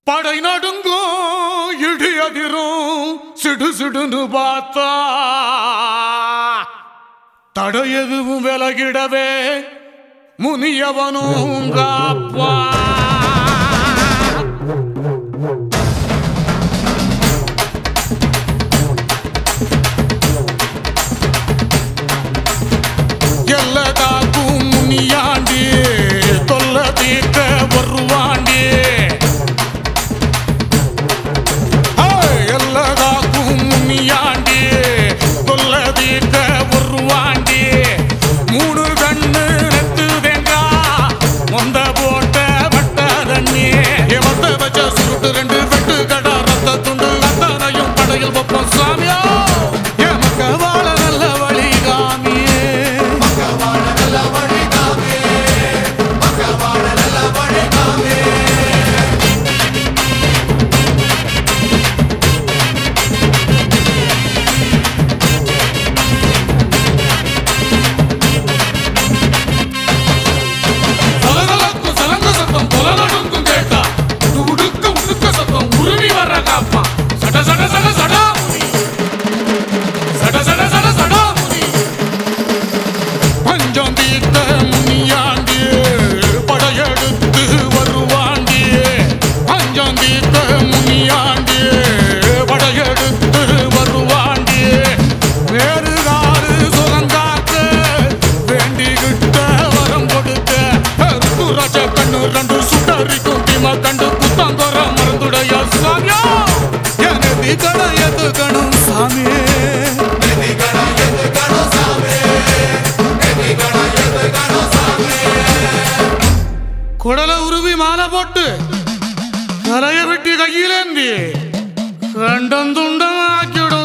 படை நடுங்கும் இடி அதிரும் சிடு சிடுன்னு பார்த்தா தடை எதுவும் விலகிடவே முனியவனும் காப்பா எல்ல காக்கும் முனியாண்டி தொல்ல தீர்க்க வருவாண்டி ஏய், எல்ல காக்கும் முனியாண்டி தொல்ல தீர்க்க வருவாண்டி மூணு கண்ணு நெத்து தேங்கா மொந்த போட்ட வட்ட தண்ணி வந்த வச்ச சுருட்டு ரெண்டு வெட்டு கடா ரத்த துண்டு அத்தனையும் படையில் வைப்போம் சாமியா எமக்க வாழ நல்ல வழி காமியே சலசலக்கும் சலங்க சத்தம் பொலநடுங்கும் கேட்டா உடுக்க உடுக்க சத்தம் உருவி வர்ற காப்பா சட சட சட சடா முனி சட சட சட சடா முனி பஞ்சம் தீர்த்த முனியாண்டி படையெடுத்து வருவாண்டி பஞ்சம் தீர்த்த முனியாண்டி படையெடுத்து வருவாண்டி வேறு காரு சுகங்காக்க வேண்டிக்கிட்ட வரம் கொடுத்த ராஜ கண்ணு ரெண்டு சுட்டரிக்கும் தீமா கண்டு புத்தாந்தோற மருந்துடைய சாமியா எனதி கண எதுக்கணும் சாமியே குடல உருவி மாலை போட்டு தலைய வெட்டி கையிலேந்தி கண்டம் துண்டம் ஆக்கிடும்